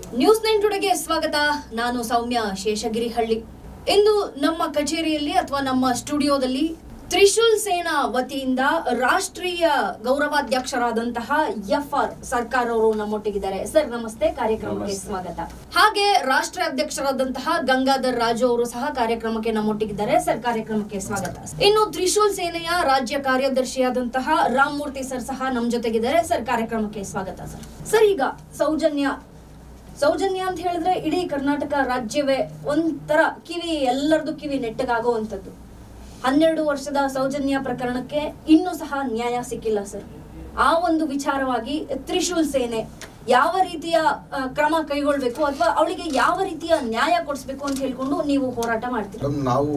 News nine ಟುಡೆಗೆ ಸ್ವಾಗತ ನಾನು ಸೌಮ್ಯ ಶೇಷಗಿರಿಹಳ್ಳಿ ಇಂದು ನಮ್ಮ ಕಚೇರಿಯಲ್ಲಿ ಅಥವಾ ನಮ್ಮ ಸ್ಟುಡಿಯೋದಲ್ಲಿ ತ್ರಿಶೂಲ್ ಸೇನಾ ವತಿಯಿಂದ ರಾಷ್ಟ್ರೀಯ ಗೌರವಾಧ್ಯಕ್ಷರಾದಂತಹ ಎಫ್ ಆರ್ ಸರ್ಕಾರ್ ಅವರು ನಮ್ಮೊಟ್ಟಿಗಿದ್ದಾರೆ ಸರ್ ನಮಸ್ತೆ ಕಾರ್ಯಕ್ರಮಕ್ಕೆ ನಮಸ್ತೆ. ಸ್ವಾಗತ ಹಾಗೆ ರಾಷ್ಟ್ರ ಅಧ್ಯಕ್ಷರಾದಂತಹ ಗಂಗಾಧರ್ ರಾಜು ಅವರು ಸಹ ಕಾರ್ಯಕ್ರಮಕ್ಕೆ ನಮ್ಮೊಟ್ಟಿಗಿದ್ದಾರೆ ಸರ್ ಕಾರ್ಯಕ್ರಮಕ್ಕೆ ಸ್ವಾಗತ ಇನ್ನು ತ್ರಿಶೂಲ್ ಸೇನೆಯ ರಾಜ್ಯ ಕಾರ್ಯದರ್ಶಿಯಾದಂತಹ ರಾಮಮೂರ್ತಿ ಸರ್ ಸಹ ನಮ್ ಜೊತೆಗಿದ್ದಾರೆ ಸರ್ ಕಾರ್ಯಕ್ರಮಕ್ಕೆ ಸ್ವಾಗತ ಸರ್ ಸರ್ ಈಗ ಸೌಜನ್ಯ ಸೌಜನ್ಯ ಅಂತ ಹೇಳಿದ್ರೆ ಇಡೀ ಕರ್ನಾಟಕ ರಾಜ್ಯವೇ ಒಂಥರ ಕಿವಿ ಎಲ್ಲರದು ಕಿವಿ ನೆಟ್ಟಗಾಗುವಂಥದ್ದು ಹನ್ನೆರಡು ವರ್ಷದ ಸೌಜನ್ಯ ಪ್ರಕರಣಕ್ಕೆ ಇನ್ನೂ ಸಹ ನ್ಯಾಯ ಸಿಕ್ಕಿಲ್ಲ ಸರ್ ಆ ಒಂದು ವಿಚಾರವಾಗಿ ತ್ರಿಶೂಲ್ ಸೇನೆ ಯಾವ ರೀತಿಯ ಆ, ಕ್ರಮ ಕೈಗೊಳ್ಬೇಕು ಅಥವಾ ಅವಳಿಗೆ ಯಾವ ರೀತಿಯ ನ್ಯಾಯ ಕೊಡಿಸ್ಬೇಕು ಅಂತ ಹೇಳ್ಕೊಂಡು ನೀವು ಹೋರಾಟ ಮಾಡ್ತೀರಿ ಮೇಡಮ್ ನಾವು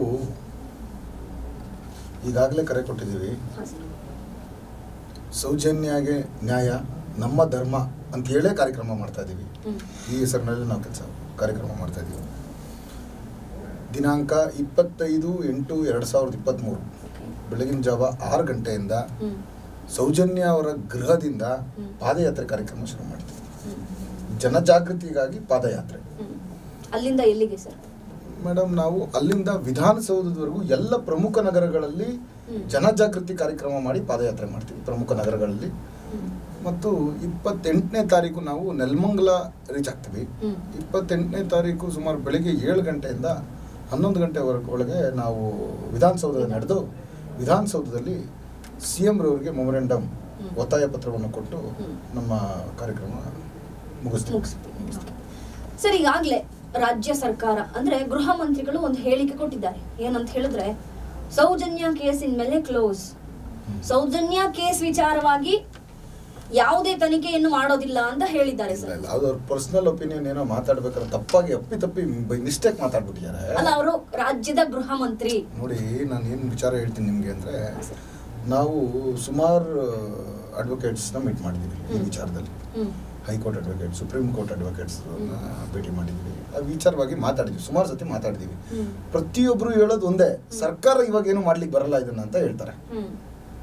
ಈಗಾಗಲೇ ಕರೆ ಕೊಟ್ಟಿದ್ದೀವಿ ಹಾ, ಸರ್. ಸೌಜನ್ಯಗೆ ನ್ಯಾಯ ನಮ್ಮ ಧರ್ಮ ಅಂತ ಹೇಳೇ ಕಾರ್ಯಕ್ರಮ ಮಾಡ್ತಾ ಇದ್ದೀವಿ ಹ್ಮ್. ಈ ಹೆಸರಿನಲ್ಲಿ ನಾವು ಕೆಲಸ ಕಾರ್ಯಕ್ರಮ ಮಾಡ್ತಾ ಇದ್ದೀವಿ ದಿನಾಂಕ ಇಪ್ಪತ್ತೈದು ಎಂಟು ಎರಡು ಸಾವಿರದ ಇಪ್ಪತ್ತ್ಮೂರು Okay. ಬೆಳಗಿನ ಜಾವ ಆರು ಗಂಟೆಯಿಂದ ಹ್ಮ್. ಸೌಜನ್ಯ ಅವರ ಗೃಹದಿಂದ ಹ್ಮ್. ಪಾದಯಾತ್ರೆ ಕಾರ್ಯಕ್ರಮ ಶುರು ಮಾಡ್ತೀವಿ ಹ್ಮ್. ಜನಜಾಗೃತಿಗಾಗಿ ಪಾದಯಾತ್ರೆ ಹ್ಮ್. ಅಲ್ಲಿಂದ ಎಲ್ಲಿಗೆ ಸರ್ ಮೇಡಮ್ ನಾವು ಅಲ್ಲಿಂದ ವಿಧಾನಸೌಧದವರೆಗೂ ಎಲ್ಲ ಪ್ರಮುಖ ನಗರಗಳಲ್ಲಿ ಹ್ಮ್. ಜನಜಾಗೃತಿ ಕಾರ್ಯಕ್ರಮ ಮಾಡಿ ಪಾದಯಾತ್ರೆ ಮಾಡ್ತೀವಿ ಪ್ರಮುಖ ನಗರಗಳಲ್ಲಿ ಹ್ಮ್. ಮತ್ತು ಇಪ್ಪತ್ತೆಂಟನೇ ತಾರೀಕು ನಾವು ನೆಲಮಂಗಲ ರೀಚ್ ಆಗ್ತೀವಿ ಹ್ಮ್. ಇಪ್ಪತ್ತೆಂಟನೇ ತಾರೀಕು ಸುಮಾರು ಬೆಳಿಗ್ಗೆ ಏಳು ಗಂಟೆಯಿಂದ ಹನ್ನೊಂದು ಗಂಟೆವರೆಗೆ ಒಳಗೆ ನಾವು ವಿಧಾನಸೌಧ ನಡೆದು ವಿಧಾನಸೌಧದಲ್ಲಿ ಸಿ ಎಂ ರವರಿಗೆ ಮೊಮರೆಂಡಮ್ ಹ್ಮ್. ಒತ್ತಾಯ ಪತ್ರವನ್ನು ಕೊಟ್ಟು ಹ್ಮ್. ನಮ್ಮ ಕಾರ್ಯಕ್ರಮ ಮುಗಿಸ್ತೀವಿ ಮುಗಿಸ್ತೀವಿ ಸರ್ ಈಗಾಗ್ಲೇ ರಾಜ್ಯ ಸರ್ಕಾರ ಅಂದ್ರೆ ಗೃಹ ಮಂತ್ರಿಗಳು ಒಂದು ಹೇಳಿಕೆ ಕೊಟ್ಟಿದ್ದಾರೆ ಏನಂತ ಹೇಳಿದ್ರೆ ಸೌಜನ್ಯ ಕೇಸಿನ ಮೇಲೆ ಕ್ಲೋಸ್ ಹ್ಮ್. ಸೌಜನ್ಯ ಕೇಸ್ ವಿಚಾರವಾಗಿ ಯಾವುದೇ ತನಿಖೆಯನ್ನು ಮಾಡೋದಿಲ್ಲ ಅಂತ ಹೇಳಿದ್ದಾರೆ ಇಲ್ಲ ಸರ್ ಇಲ್ಲ ಅದು ಅವ್ರ ಪರ್ಸನಲ್ ಒಪಿನಿಯನ್ ಏನೋ ಮಾತಾಡ್ಬೇಕಾದ್ರೆ ತಪ್ಪಾಗಿ ಅಪ್ಪಿ ತಪ್ಪಿ ಮಿಸ್ಟೇಕ್ ಮಾತಾಡ್ಬಿಟ್ಟಿದ್ದಾರೆ ಅಲ್ಲ ಅವರು ರಾಜ್ಯದ ಗೃಹ ಮಂತ್ರಿ ನೋಡಿ ನಾನು ಏನು ವಿಚಾರ ಹೇಳ್ತೀನಿ ನಿಮಗೆ ಅಂದರೆ ಹಾ, ಸರ್. ನಾವು ಸುಮಾರು ಅಡ್ವೊಕೇಟ್ಸ್ನ ಮೀಟ್ ಮಾಡಿದ್ದೀವಿ ಈ ಹ್ಮ್. ವಿಚಾರದಲ್ಲಿ ಹ್ಮ್ high court advocate supreme court advocates ಭೇಟಿ ಮಾಡಿದ್ದೀವಿ ಆ ವಿಚಾರವಾಗಿ ಮಾತಾಡಿದ್ವಿ ಸುಮಾರು ಸತಿ ಮಾತಾಡಿದ್ದೀವಿ ಹ್ಮ್. ಪ್ರತಿಯೊಬ್ಬರು ಹೇಳೋದು ಒಂದೇ ಸರ್ಕಾರ ಇವಾಗ ಏನು ಮಾಡ್ಲಿಕ್ಕೆ ಬರಲ್ಲ ಇದನ್ನ ಅಂತ ಹೇಳ್ತಾರೆ ಹ್ಮ್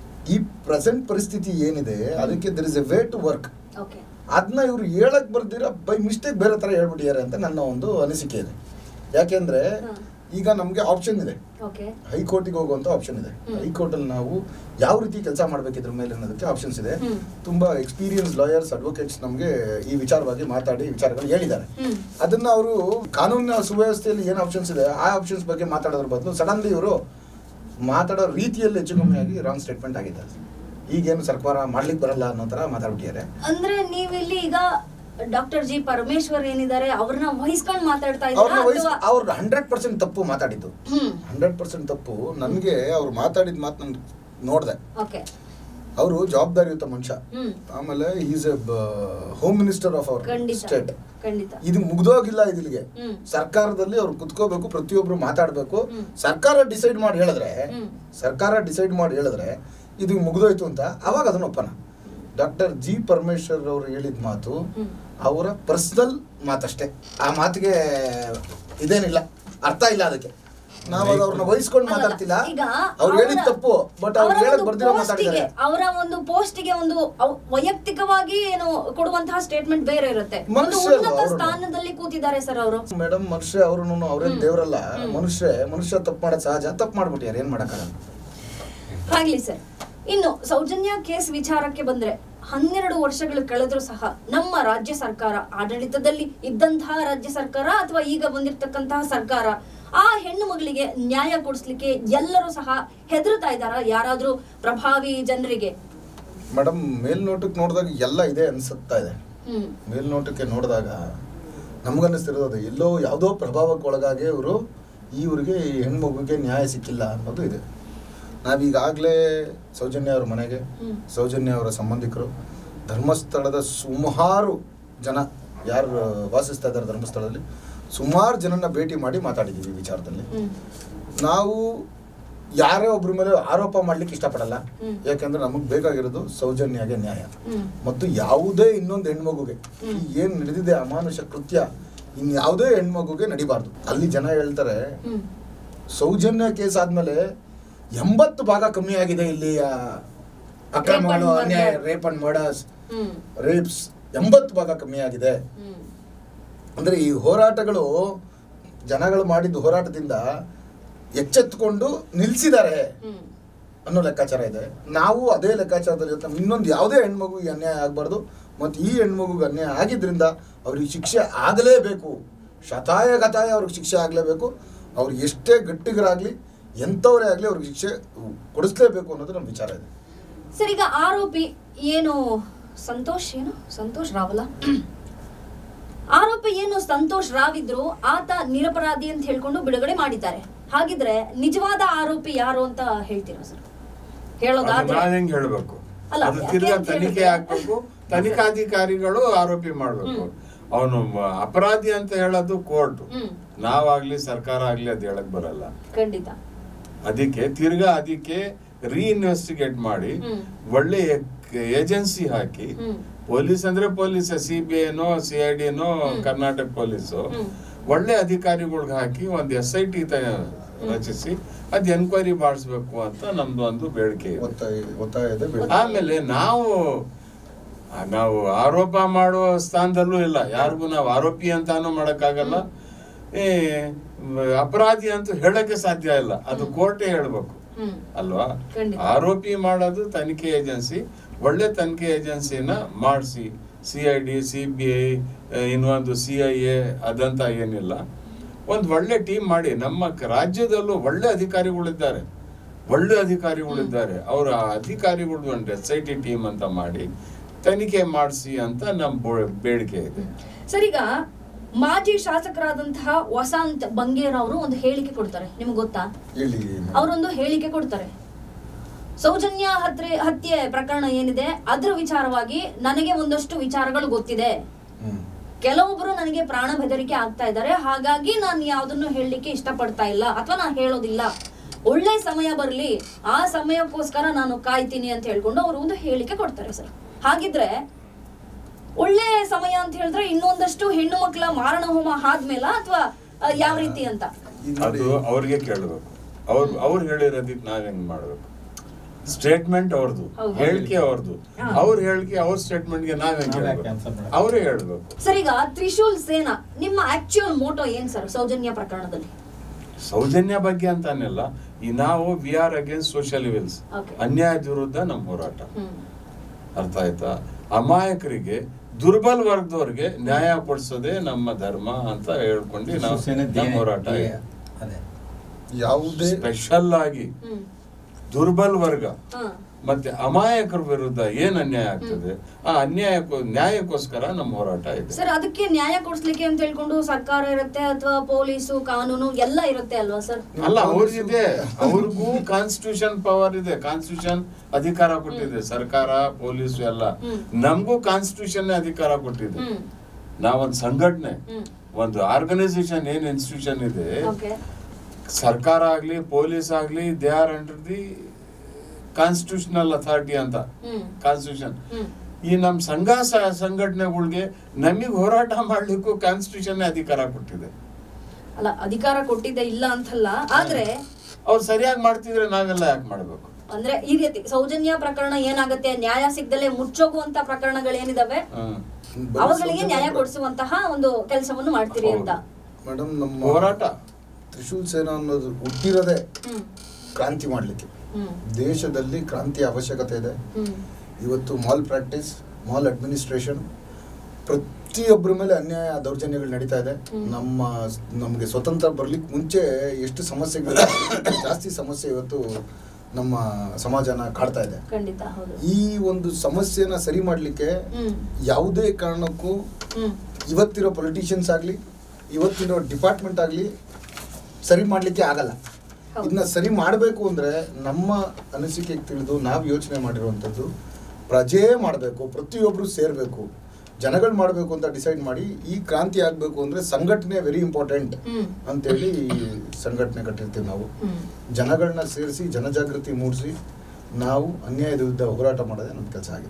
ಈ ಪ್ರೆಸೆಂಟ್ ಪರಿಸ್ಥಿತಿ ಏನಿದೆ ಅದಕ್ಕೆ there is a way to work okay ಅದನ್ನ ಇವ್ರು ಹೇಳಕ್ ಬರ್ದಿರ ಬೈ ಮಿಸ್ಟೇಕ್ ಬೇರೆ ತರ ಹೇಳ್ಬಿಟ್ಟಿದ್ದಾರೆ ಅಂತ ನನ್ನ ಒಂದು ಅನಿಸಿಕೆ ಇದೆ ಯಾಕೆಂದ್ರೆ ಹಾ. ಈಗ ನಮಗೆ ಆಪ್ಷನ್ ಇದೆ ಓಕೆ ಹೈಕೋರ್ಟಿಗೆ ಹೋಗುವಂತ ಆಪ್ಷನ್ ಇದೆ ಹ್ಮ್. ಹೈಕೋರ್ಟ್ ಅಲ್ಲಿ ನಾವು ಯಾವ ರೀತಿ ಕೆಲಸ ಮಾಡ್ಬೇಕಿದ್ರ ಮೇಲೆ ಅನ್ನೋದಕ್ಕೆ ಆಪ್ಷನ್ಸ್ ಇದೆ ಹ್ಮ್. ತುಂಬಾ ಎಕ್ಸ್ಪೀರಿಯನ್ಸ್ ಲಾಯರ್ಸ್ ಅಡ್ವೊಕೇಟ್ಸ್ ನಮಗೆ ಈ ವಿಚಾರವಾಗಿ ಮಾತಾಡಿ ವಿಚಾರಗಳು ಹೇಳಿದ್ದಾರೆ ಹ್ಮ್ ಅದನ್ನ ಅವರು ಕಾನೂನಿನ ಸುವ್ಯವಸ್ಥೆಯಲ್ಲಿ ಏನು ಆಪ್ಷನ್ಸ್ ಇದೆ ಆ ಆಪ್ಷನ್ಸ್ ಬಗ್ಗೆ ಮಾತಾಡೋದ್ರ ಬದಲು ಸಡನ್ಲಿ ಇವರು ಮಾತಾಡೋ ರೀತಿಯಲ್ಲಿ ಹೆಚ್ಚು ಕಮ್ಮಿಯಾಗಿ ರಾಂಗ್ ಸ್ಟೇಟ್ಮೆಂಟ್ ಆಗಿದೆ ಈಗೇನು ಸರ್ಕಾರ ಮಾಡ್ಲಿಕ್ಕೆ ಬರಲ್ಲ ಅನ್ನೋ ತರ ಮಾತಾಡ್ಬಿಟ್ಟಿದ್ದಾರೆ ಅಂದ್ರೆ ನೀವಿಲ್ಲಿ ಈಗ ಡಾಕ್ಟರ್ ಜಿ ಪರಮೇಶ್ವರ್ ಏನಿದ್ದಾರೆ ಅವ್ರನ್ನ ವಹಿಸ್ಕೊಂಡು ಮಾತಾಡ್ತಾ ಅವ್ರನ್ನ ಇದ್ದೀರಾ ವಯಸ್ಸು ಅಥವಾ ಅವ್ರು ಹಂಡ್ರೆಡ್ ಪರ್ಸೆಂಟ್ ತಪ್ಪು ಮಾತಾಡಿದ್ದು ಹ್ಮ್ ಹಂಡ್ರೆಡ್ ಪರ್ಸೆಂಟ್ ತಪ್ಪು ನನಗೆ ಅವ್ರು ಮಾತಾಡಿದ ಮಾತು ನಂಗೆ ನೋಡಿದೆ ಓಕೆ ಅವರು ಜವಾಬ್ದಾರಿಯುತ ಮನುಷ್ಯ ಹ್ಮ್ ಆಮೇಲೆ is a home minister of our ಖಂಡಿತ ಸ್ಟೇಟ್ ಖಂಡಿತ ಇದು ಮುಗ್ದೋಗಿಲ್ಲ ಇದಿಲ್ಲಿಗೆ ಹ್ಮ್. ಸರ್ಕಾರದಲ್ಲಿ ಅವ್ರು ಕುತ್ಕೋಬೇಕು ಪ್ರತಿಯೊಬ್ರು ಮಾತಾಡಬೇಕು ಹ್ಮ್. ಸರ್ಕಾರ ಡಿಸೈಡ್ ಮಾಡಿ ಹೇಳಿದ್ರೆ ಹ್ಮ್. ಸರ್ಕಾರ ಡಿಸೈಡ್ ಮಾಡಿ ಹೇಳಿದ್ರೆ ಇದು ಮುಗ್ದೋಯ್ತು ಅಂತ ಅವಾಗ ಅದನ್ನ ಒಪ್ಪನ ಡಾಕ್ಟರ್ ಜಿ ಪರಮೇಶ್ವರ್ ಅವರು ಹೇಳಿದ ಮಾತು ಹ್ಮ್. ಅವರ ಪರ್ಸನಲ್ ಮಾತಷ್ಟೇ ಆ ಮಾತಿಗೆ ಇದೇನಿಲ್ಲ ಅರ್ಥ ಇಲ್ಲ ಅದಕ್ಕೆ ನಾವು ಅದು ಅವ್ರನ್ನ ವಹಿಸ್ಕೊಂಡು ಮಾತಾಡ್ತಿಲ್ಲ ಈಗ ಅವ್ರು ಹೇಳಿದ ಅವರ- ತಪ್ಪು ಬಟ್ ಅವ್ರು ಅವರ ಹೇಳಕ್ ಒಂದು ಬರ್ದಿರೋ ಪೋಸ್ಟಿಗೆ- ಮಾತಾಡಿದ್ದಾರೆ ಅವರ ಒಂದು ಪೋಸ್ಟಿಗೆ ಒಂದು ಅವ್- ವೈಯಕ್ತಿಕವಾಗಿ ಏನು ಕೊಡುವಂತಹ ಸ್ಟೇಟ್ಮೆಂಟ್ ಬೇರೆ ಇರುತ್ತೆ ಒಂದು ಮನುಷ್ಯ ಅಲ್ವಾ ಉನ್ನತ ಅವ್ರು? ಸ್ಥಾನದಲ್ಲಿ ಕೂತಿದ್ದಾರೆ ಸರ್ ಅವರು ಮೇಡಮ್ ಮನುಷ್ಯ ಅವರು ಅವ್ರೇನ್ ಹ್ಮ್. ದೇವರಲ್ಲ ಹ್ಮ್. ಮನುಷ್ಯ ಮನುಷ್ಯ ತಪ್ಪು ಮಾಡೋದು ಸಹಜ ತಪ್ಪು ಮಾಡ್ಬಿಟ್ಟಿದ್ದಾರೆ ಏನ್ ಮಾಡಕ್ಕಾಗಲ್ಲ ಆಗ್ಲಿ ಸರ್ ಇನ್ನು ಸೌಜನ್ಯ ಕೇಸ್ ವಿಚಾರಕ್ಕೆ ಬಂದ್ರೆ ಹನ್ನೆರಡು ವರ್ಷಗಳು ಕಳೆದ್ರೂ ಸಹ ನಮ್ಮ ರಾಜ್ಯ ಸರ್ಕಾರ ಆಡಳಿತದಲ್ಲಿ ಇದ್ದಂತಹ ರಾಜ್ಯ ಸರ್ಕಾರ ಅಥವಾ ಈಗ ಬಂದಿರತಕ್ಕಂತಹ ಸರ್ಕಾರ ಆ ಹೆಣ್ಣು ಮಗಳಿಗೆ ನ್ಯಾಯ ಕೊಡಿಸ್ಲಿಕ್ಕೆ ಎಲ್ಲರೂ ಸಹ ಹೆದರ್ತಾ ಇದ್ದಾರ ಯಾರಾದ್ರೂ ಪ್ರಭಾವಿ ಜನರಿಗೆ ಮೇಡಮ್ ಮೇಲ್ನೋಟಕ್ಕೆ ನೋಡಿದಾಗ ಎಲ್ಲ ಇದೆ ಅನ್ಸುತ್ತಾ ಇದೆ ಹ್ಮ್ ಮೇಲ್ನೋಟಕ್ಕೆ ನೋಡಿದಾಗ ನಮ್ಗನ್ನಿಸ್ತಿರೋದು ಅದು ಎಲ್ಲೋ ಯಾವುದೋ ಪ್ರಭಾವಕ್ಕೆ ಒಳಗಾಗಿ ಇವರು ಈ ಊರಿಗೆ ಈ ಹೆಣ್ಮಗುಗೆ ನ್ಯಾಯ ಸಿಕ್ಕಿಲ್ಲ ಅನ್ನೋದು ಇದೆ ನಾವೀಗಾಗಲೇ ಸೌಜನ್ಯ ಅವ್ರ ಮನೆಗೆ ಹ್ಮ್. ಸೌಜನ್ಯ ಅವರ ಸಂಬಂಧಿಕರು ಧರ್ಮಸ್ಥಳದ ಸುಮಾರು ಜನ ಯಾರು ವಾಸಿಸ್ತಾ ಇದ್ದಾರೆ ಧರ್ಮಸ್ಥಳದಲ್ಲಿ ಸುಮಾರು ಜನನ ಭೇಟಿ ಮಾಡಿ ಮಾತಾಡಿದ್ದೀವಿ ಈ ವಿಚಾರದಲ್ಲಿ ಹ್ಮ್ ನಾವು ಯಾರೇ ಒಬ್ರ ಮೇಲೆ ಆರೋಪ ಮಾಡ್ಲಿಕ್ಕೆ ಇಷ್ಟಪಡಲ್ಲ ಹ್ಮ್. ಯಾಕಂದ್ರೆ ನಮಗೆ ಬೇಕಾಗಿರೋದು ಸೌಜನ್ಯಗೆ ನ್ಯಾಯ ಹ್ಮ್ ಮತ್ತು ಯಾವುದೇ ಇನ್ನೊಂದು ಹೆಣ್ಮಗುಗೆ ಹ್ಮ್. ಈ ಏನ್ ನಡೆದಿದೆ ಅಮಾನುಷ ಕೃತ್ಯ ಇನ್ ಯಾವುದೇ ಹೆಣ್ಮಗುಗೆ ನಡಿಬಾರ್ದು ಅಲ್ಲಿ ಜನ ಹೇಳ್ತಾರೆ ಹ್ಮ್ ಸೌಜನ್ಯ ಕೇಸ್ ಆದ್ಮೇಲೆ ಎಂಬತ್ತು ಭಾಗ ಕಮ್ಮಿ ಆಗಿದೆ ಇಲ್ಲಿ ಆ, ಅಕ್ರಮಗಳು Rape and ಅನ್ಯಾಯ murder. Rape and murders hmm rapes ಎಂಬತ್ತು ಭಾಗ ಕಮ್ಮಿ ಆಗಿದೆ ಹ್ಮ್ ಅಂದರೆ ಈ ಹೋರಾಟಗಳು ಜನಗಳು ಮಾಡಿದ ಹೋರಾಟದಿಂದ ಎಚ್ಚೆತ್ತುಕೊಂಡು ನಿಲ್ಲಿಸಿದ್ದಾರೆ ಹ್ಮ್ ಅನ್ನೋ ಲೆಕ್ಕಾಚಾರ ಇದೆ ನಾವು ಅದೇ ಲೆಕ್ಕಾಚಾರದಲ್ಲಿ ಇರುತ್ತೆ. ಇನ್ನೊಂದು ಯಾವುದೇ ಹೆಣ್ಮಗುಗೆ ಅನ್ಯಾಯ ಆಗಬಾರ್ದು ಮತ್ತು ಈ ಹೆಣ್ಮಗುಗೆ ಅನ್ಯಾಯ ಆಗಿದ್ದರಿಂದ ಅವ್ರಿಗೆ ಶಿಕ್ಷೆ ಆಗಲೇಬೇಕು ಶತಾಯ ಗತಾಯ ಅವ್ರಿಗೆ ಶಿಕ್ಷೆ ಆಗಲೇಬೇಕು ಅವ್ರು ಎಷ್ಟೇ ಗಟ್ಟಿಗರಾಗಲಿ ಎಂಥವರೇ ಆಗಲಿ ಅವ್ರಿಗೆ ಶಿಕ್ಷೆ ಕೊಡಿಸ್ಲೇಬೇಕು ಅನ್ನೋದು ನಮ್ಮ ವಿಚಾರ ಇದೆ ಸರ್ ಈಗ ಆರೋಪಿ ಏನು ಸಂತೋಷ್ ಏನು ಸಂತೋಷ್ ರಾವಲ ಆರೋಪಿ ಏನು ಸಂತೋಷ್ ರಾವ್ ಇದ್ರು ಆತ ನಿರಪರಾಧಿ ಅಂತ ಹೇಳ್ಕೊಂಡು ಬಿಡುಗಡೆ ಮಾಡಿದ್ದಾರೆ ಹಾಗಿದ್ರೆ ನಿಜವಾದ ಆರೋಪಿ ಯಾರು ಅಂತ ಹೇಳ್ತೀರಾ ಸರ್ ಹೇಳೋದಾದ್ರೆ ನಾವ್ ಹೆಂಗ್ ಹೇಳ್ಬೇಕು ಅಲ್ಲ, ಅದು ಯಾಕೆ ತಿರ್ಗಾ ಅಂತ ತನಿಖೆ ಹೇಳಿದ್ರೆ- ಆಗ್ಬೇಕು ತನಿಖಾಧಿಕಾರಿಗಳು ಆರೋಪಿ ಮಾಡ್ಬೇಕು ಹ್ಮ್. ಅವನು ಅಪರಾಧಿ ಅಂತ ಹೇಳೋದು ಕೋರ್ಟ್ ಹ್ಮ್ ನಾವಾಗ್ಲಿ ಸರ್ಕಾರ ಆಗ್ಲಿ ಅದ್ ಹೇಳಕ್ ಬರಲ್ಲ ಖಂಡಿತ ಅದಕ್ಕೆ ತಿರ್ಗಾ ಅದಕ್ಕೆ ರೀಇನ್ವೆಸ್ಟಿಗೇಟ್ ಮಾಡಿ ಹ್ಮ್. ಒಳ್ಳೆ ಏಜೆನ್ಸಿ ಹಾಕಿ ಹ್ಮ್. ಪೊಲೀಸ್ ಅಂದ್ರೆ ಪೊಲೀಸ್ ಸಿ ಬಿ ಐನೋ ಸಿ ಐ ಡಿನೋ ಹ್ಮ್. ಕರ್ನಾಟಕ ಪೊಲೀಸು ಹ್ಮ್. ಒಳ್ಳೆ ಅಧಿಕಾರಿಗಳ್ಗೆ ಹಾಕಿ ಒಂದು ಎಸ್ ಐ ಟಿ ರಚಿಸಿ ಅದ್ ಎನ್ಕ್ವೈರಿ ಮಾಡಿಸ್ಬೇಕು ಅಂತ ನಮ್ದು ಒಂದು ಬೇಡಿಕೆ ಇದೆ ಒತ್ತಾಯ ಒತ್ತಾಯ ಇದೆ ಬೇಡ. ಆಮೇಲೆ ನಾವು ಆ, ನಾವು ಆರೋಪ ಮಾಡುವ ಸ್ಥಾನದಲ್ಲೂ ಇಲ್ಲ ಯಾರಿಗೂ ನಾವು ಆರೋಪಿ ಅಂತಾನು ಮಾಡಕ್ಕಾಗಲ್ಲ ಏ ಮ್, ಅಪರಾಧಿ ಅಂತ ಹೇಳಕ್ಕೆ ಸಾಧ್ಯ ಇಲ್ಲ ಅದು ಕೋರ್ಟೇ ಹೇಳ್ಬೇಕು ಹ್ಮ್ ಅಲ್ವಾ ಖಂಡಿತ. ಆರೋಪಿ ಮಾಡೋದು ತನಿಖೆ ಏಜೆನ್ಸಿ ಒಳ್ಳೆ ತನಿಖೆ ಏಜೆನ್ಸಿನ ಮಾಡಿಸಿ C I D C B I ಇನ್ನೊಂದು ಸಿ ಐ ಎ ಅದಂತ ಏನಿಲ್ಲ ಒಂದು ಒಳ್ಳೆ ಟೀಮ್ ಮಾಡಿ ನಮ್ಮ ಕ- ರಾಜ್ಯದಲ್ಲೂ ಒಳ್ಳೆ ಅಧಿಕಾರಿಗಳಿದ್ದಾರೆ ಒಳ್ಳೆ ಅಧಿಕಾರಿಗಳಿದ್ದಾರೆ ಅವರ ಅಧಿಕಾರಿಗಳು ಒಂದು ಎಸ್ ಐ ಟಿ ಟೀಮ್ ಅಂತ ಮಾಡಿ ತನಿಖೆ ಮಾಡಿಸಿ ಅಂತ ನಮ್ಮ ಬೊ- ಬೇಡಿಕೆ ಇದೆ ಸರ್ ಈಗ ಮಾಜಿ ಶಾಸಕರಾದಂತಹ ವಸಂತ್ ಬಂಗೇರ್ ಅವರು ಒಂದು ಹೇಳಿಕೆ ಕೊಡ್ತಾರೆ ನಿಮ್ಗೆ ಗೊತ್ತಾ ಹೇಳಿ ಅವರೊಂದು ಹೇಳಿಕೆ ಕೊಡ್ತಾರೆ ಸೌಜನ್ಯ ಹತ್ರೆ ಹತ್ಯೆ ಪ್ರಕರಣ ಏನಿದೆ ಅದ್ರ ವಿಚಾರವಾಗಿ ನನಗೆ ಒಂದಷ್ಟು ವಿಚಾರಗಳು ಗೊತ್ತಿದೆ ಹ್ಮ್. ಕೆಲವೊಬ್ರು ನನಗೆ ಪ್ರಾಣ ಬೆದರಿಕೆ ಆಗ್ತಾ ಇದ್ದಾರೆ ಹಾಗಾಗಿ ನಾನು ಯಾವ್ದನ್ನು ಹೇಳಲಿಕ್ಕೆ ಇಷ್ಟಪಡ್ತಾ ಇಲ್ಲ ಅಥವಾ ನಾನು ಹೇಳೋದಿಲ್ಲ ಒಳ್ಳೆ ಸಮಯ ಬರಲಿ ಆ ಸಮಯಕ್ಕೋಸ್ಕರ ನಾನು ಕಾಯ್ತೀನಿ ಅಂತ ಹೇಳ್ಕೊಂಡು ಅವರು ಒಂದು ಹೇಳಿಕೆ ಕೊಡ್ತಾರೆ ಸರ್ ಹಾಗಿದ್ರೆ ಒಳ್ಳೆ ಸಮಯ ಅಂತ ಹೇಳಿದ್ರೆ ಇನ್ನೊಂದಷ್ಟು ಹೆಣ್ಣು ಮಕ್ಕಳ ಮಾರಣ ಹೋಮ ಆದ್ಮೇಲ ಅಥವಾ ಯಾವ ರೀತಿ ಅಂತ ಈಗ ನೋಡಿ, ಅದು ಅವ್ರಿಗೆ ಕೇಳಬೇಕು ಅವ್ರು ಅವ್ರು ಹೇಳಿರೋದಕ್ಕೆ ನಾವ್ ಹೆಂಗ್ ಮಾಡ್ಬೇಕು ಸ್ಟೇಟ್ಮೆಂಟ್ ಅವ್ರದ್ದು ಹೌದು. ಹೇಳಿಕೆ ಅವ್ರದ್ದು ಹಾ. ಅವ್ರ ಹೇಳಿಕೆ ಅವ್ರ ಸ್ಟೇಟ್ಮೆಂಟ್ಗೆ ನಾವ್ ಹೆಂಗ್ ನಾವ್ ಯಾಕೆ ಹೇಳ್ಬೇಕು answer ಮಾಡ್ಬೇಕು? ಅವರೇ ಹೇಳ್ಬೇಕು ಸರ್ ಈಗ ತ್ರಿಶೂಲ್ ಸೇನಾ ನಿಮ್ಮ ಆಕ್ಚುಯಲ್ ಮೋಟೋ ಏನ್ ಸರ್ ಸೌಜನ್ಯ ಪ್ರಕರಣದಲ್ಲಿ ಸೌಜನ್ಯ ಬಗ್ಗೆ ಅಂತಾನೆಲ್ಲ ಈ ನಾವು we are against social evils Okay. ಅನ್ಯಾಯದ ವಿರುದ್ಧ ನಮ್ಮ ಹೋರಾಟ ಹ್ಮ್ ಅರ್ಥ ಆಯ್ತಾ ಅಮಾಯಕರಿಗೆ ದುರ್ಬಲ ವರ್ಗದವ್ರಿಗೆ ನ್ಯಾಯ ಕೊಡ್ಸೋದೇ ನಮ್ಮ ಧರ್ಮ ಅಂತ ಹೇಳ್ಕೊಂಡು ನಾವು ಶಿವಸೇನೆ ನಮ್ಮ ಧ್ಯೇಯ- ಹೋರಾಟ ಧ್ಯೇಯ. ಅದೇ ಯಾವುದೇ ಸ್ಪೆಷಲ್ ಆಗಿ ಹ್ಮ್ ದುರ್ಬಲ ವರ್ಗ ಹಾ ಮತ್ತೆ ಅಮಾಯಕರ ವಿರುದ್ಧ ಏನ್ ಅನ್ಯಾಯ ಆಗ್ತದೆ ಆ ಅನ್ಯಾಯಕ್ಕೋ ನ್ಯಾಯಕ್ಕೋಸ್ಕರ ನಮ್ಮ ಹೋರಾಟ ಇದೆ ಸರ್ ಅದಕ್ಕೆ ನ್ಯಾಯ ಕೊಡಿಸ್ಲಿಕ್ಕೆ ಅಂತ ಹೇಳ್ಕೊಂಡು ಸರ್ಕಾರ ಇರುತ್ತೆ ಅಥವಾ ಪೊಲೀಸು ಕಾನೂನು ಎಲ್ಲ ಇರುತ್ತೆ ಅಲ್ವಾ ಸರ್ ಅಲ್ಲ ಅವ್ರಿಗಿದೆ ಅವ್ರಿಗೂ ಕಾನ್ಸ್ಟಿಟ್ಯೂಷನ್ ಪವರ್ ಇದೆ ಕಾನ್ಸ್ಟಿಟ್ಯೂಷನ್ ಅಧಿಕಾರ ಕೊಟ್ಟಿದೆ ಸರ್ಕಾರ ಪೊಲೀಸು ಎಲ್ಲ ಹ್ಮ್. ನಮಗೂ ಕಾನ್ಸ್ಟಿಟ್ಯೂಷನ್ ಅಧಿಕಾರ ಕೊಟ್ಟಿದೆ ಹ್ಮ್ ನಾವೊಂದು ಸಂಘಟನೆ ಹ್ಮ್ ಒಂದು ಆರ್ಗನೈಸೇಷನ್ ಏನ್ ಇನ್ಸ್ಟಿಟ್ಯೂಷನ್ ಇದೆ ಓಕೆ ಸರ್ಕಾರ ಆಗ್ಲಿ ಪೊಲೀಸ್ ಆಗ್ಲಿ they are under the constitutional authority ಅಂತ ಹ್ಮ್ ಕಾನ್ಸ್ಟಿಟ್ಯೂಷನ್ ಹ್ಮ್ ಈ ನಮ್ಮ ಸಂಘ ಸ- ಸಂಘಟನೆಗಳಿಗೆ ನಮಗೆ ಹೋರಾಟ ಮಾಡ್ಲಿಕ್ಕೂ ಕಾನ್ಸ್ಟಿಟ್ಯೂಷನ್ ಅಧಿಕಾರ ಕೊಟ್ಟಿದೆ ಅಲ್ಲ ಅಧಿಕಾರ ಕೊಟ್ಟಿದ್ದೆ ಇಲ್ಲ ಅಂತಲ್ಲ ಆದ್ರೆ ಅವ್ರು ಸರಿಯಾಗಿ ಮಾಡ್ತಿದ್ರೆ ನಾವೆಲ್ಲ ಯಾಕೆ ಮಾಡ್ಬೇಕು ಅಂದ್ರೆ ಈ ರೀತಿ ಸೌಜನ್ಯ ಪ್ರಕರಣ ಏನಾಗುತ್ತೆ ನ್ಯಾಯ ಸಿಗದಲ್ಲೇ ಮುಚ್ಚೋಗುವಂತ ಪ್ರಕರಣಗಳೇನಿದಾವೆ ಹ್ಮ್. ಅವುಗಳಿಗೆ ನ್ಯಾಯ ಕೊಡಿಸುವಂತಹ ಒಂದು ಕೆಲಸವನ್ನು ಮಾಡ್ತೀರಿ ಅಂತ ಮೇಡಮ್ ನಮ್ಮ ಹೋರಾಟ ತ್ರಿಶೂಲ್ ಸೇನಾ ಅನ್ನೋದು ಹುಟ್ಟಿರೋದೇ ಹ್ಮ್ ಕ್ರಾಂತಿ ಮಾಡಲಿಕ್ಕೆ ಹ್ಮ್ ದೇಶದಲ್ಲಿ ಕ್ರಾಂತಿಯ ಅವಶ್ಯಕತೆ ಇದೆ ಹ್ಮ್ ಇವತ್ತು ಮಾಲ್ ಪ್ರಾಕ್ಟೀಸ್ ಮಾಲ್ ಅಡ್ಮಿನಿಸ್ಟ್ರೇಷನ್ ಪ್ರತಿಯೊಬ್ಬರ ಮೇಲೆ ಅನ್ಯಾಯ ದೌರ್ಜನ್ಯಗಳು ನಡೀತಾ ಇದೆ ಹ್ಮ್. ನಮ್ಮ ನಮಗೆ ಸ್ವತಂತ್ರ ಬರ್ಲಿಕ್ಕೆ ಮುಂಚೆ ಎಷ್ಟು ಸಮಸ್ಯೆಗಳು ಜಾಸ್ತಿ ಸಮಸ್ಯೆ ಇವತ್ತು ನಮ್ಮ ಸಮಾಜನ ಕಾಡ್ತಾ ಇದೆ ಖಂಡಿತ ಹೌದು ಈ ಒಂದು ಸಮಸ್ಯೆನ ಸರಿ ಮಾಡಲಿಕ್ಕೆ ಹ್ಮ್ ಯಾವುದೇ ಕಾರಣಕ್ಕೂ ಹ್ಮ್ ಇವತ್ತಿರೋ ಪೊಲಿಟಿಷಿಯನ್ಸ್ ಆಗಲಿ ಇವತ್ತಿರೋ ಡಿಪಾರ್ಟ್ಮೆಂಟ್ ಆಗಲಿ ಸರಿ ಮಾಡಲಿಕ್ಕೆ ಆಗಲ್ಲ ಹೌದು. ಇದನ್ನ ಸರಿ ಮಾಡಬೇಕು ಅಂದರೆ ನಮ್ಮ ಅನಿಸಿಕೆಗೆ ತಿಳಿದು ನಾವು ಯೋಚನೆ ಮಾಡಿರುವಂಥದ್ದು ಪ್ರಜೆ ಮಾಡಬೇಕು ಪ್ರತಿಯೊಬ್ಬರು ಸೇರಬೇಕು ಜನಗಳು ಮಾಡಬೇಕು ಅಂತ ಡಿಸೈಡ್ ಮಾಡಿ ಈ ಕ್ರಾಂತಿ ಆಗಬೇಕು ಅಂದರೆ ಸಂಘಟನೆ ವೆರಿ ಇಂಪಾರ್ಟೆಂಟ್ ಹ್ಮ್ ಅಂತೇಳಿ ಸಂಘಟನೆ ಕಟ್ಟಿರ್ತೀವಿ ನಾವು ಹ್ಮ್ ಜನಗಳನ್ನ ಸೇರಿಸಿ ಜನಜಾಗೃತಿ ಮೂಡಿಸಿ ನಾವು ಅನ್ಯಾಯದ ವಿರುದ್ಧ ಹೋರಾಟ ಮಾಡೋದೇ ನಮ್ಮ ಕೆಲಸ ಆಗಿದೆ